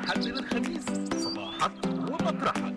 الحد للخميس صباحك ومطرحك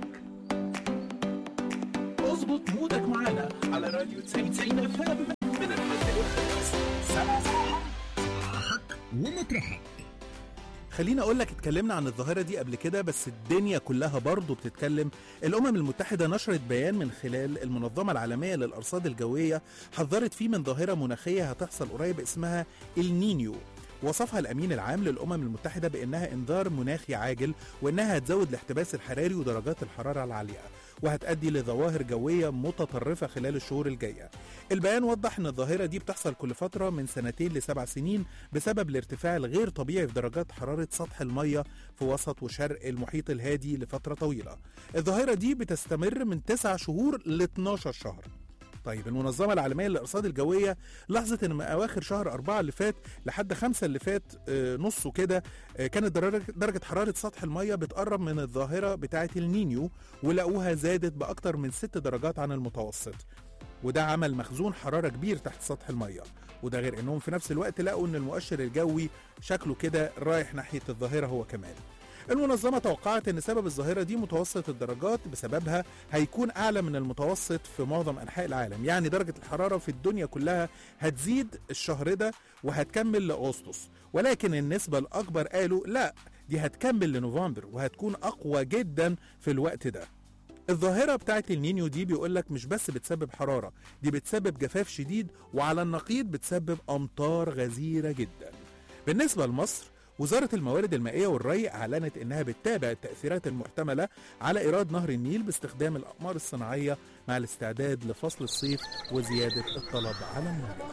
اظبط مودك معانا على راديو 99 اف ام من الحد للخميس سبع صباحا صباحك ومطرحك خليني اقول لك اتكلمنا عن الظاهره دي قبل كده بس الدنيا كلها برضه بتتكلم الامم المتحده نشرت بيان من خلال المنظمه العالميه للارصاد الجويه حذرت فيه من ظاهره مناخيه هتحصل قريب اسمها النينيو وصفها الامين العام للامم المتحده بانها انذار مناخي عاجل وانها هتزود الاحتباس الحراري ودرجات الحراره العاليه وهتؤدي لظواهر جويه متطرفه خلال الشهور الجايه. البيان وضح ان الظاهره دي بتحصل كل فتره من سنتين لسبع سنين بسبب الارتفاع الغير طبيعي في درجات حراره سطح الميه في وسط وشرق المحيط الهادي لفتره طويله. الظاهره دي بتستمر من 9 شهور ل 12 شهر. طيب المنظمة العالمية للأرصاد الجوية لاحظت إن من أواخر شهر أربعة اللي فات لحد خمسة اللي فات آه، نصه كده آه، كانت درجة, درجة حرارة سطح المية بتقرب من الظاهرة بتاعة النينيو ولقوها زادت بأكتر من ست درجات عن المتوسط وده عمل مخزون حرارة كبير تحت سطح المية وده غير انهم في نفس الوقت لقوا ان المؤشر الجوي شكله كده رايح ناحية الظاهرة هو كمان المنظمة توقعت ان سبب الظاهرة دي متوسط الدرجات بسببها هيكون اعلى من المتوسط في معظم انحاء العالم يعني درجة الحرارة في الدنيا كلها هتزيد الشهر ده وهتكمل لاغسطس ولكن النسبة الاكبر قالوا لا دي هتكمل لنوفمبر وهتكون اقوى جدا في الوقت ده الظاهرة بتاعت النينيو دي بيقولك مش بس بتسبب حرارة دي بتسبب جفاف شديد وعلى النقيض بتسبب أمطار غزيرة جدا بالنسبة لمصر وزارة الموارد المائية والري أعلنت إنها بتتابع التأثيرات المحتملة على إيراد نهر النيل باستخدام الأقمار الصناعية مع الاستعداد لفصل الصيف وزيادة الطلب على المياه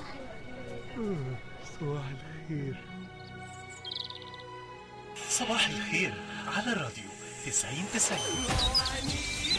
صباح الخير صباح الخير على الراديو 90 90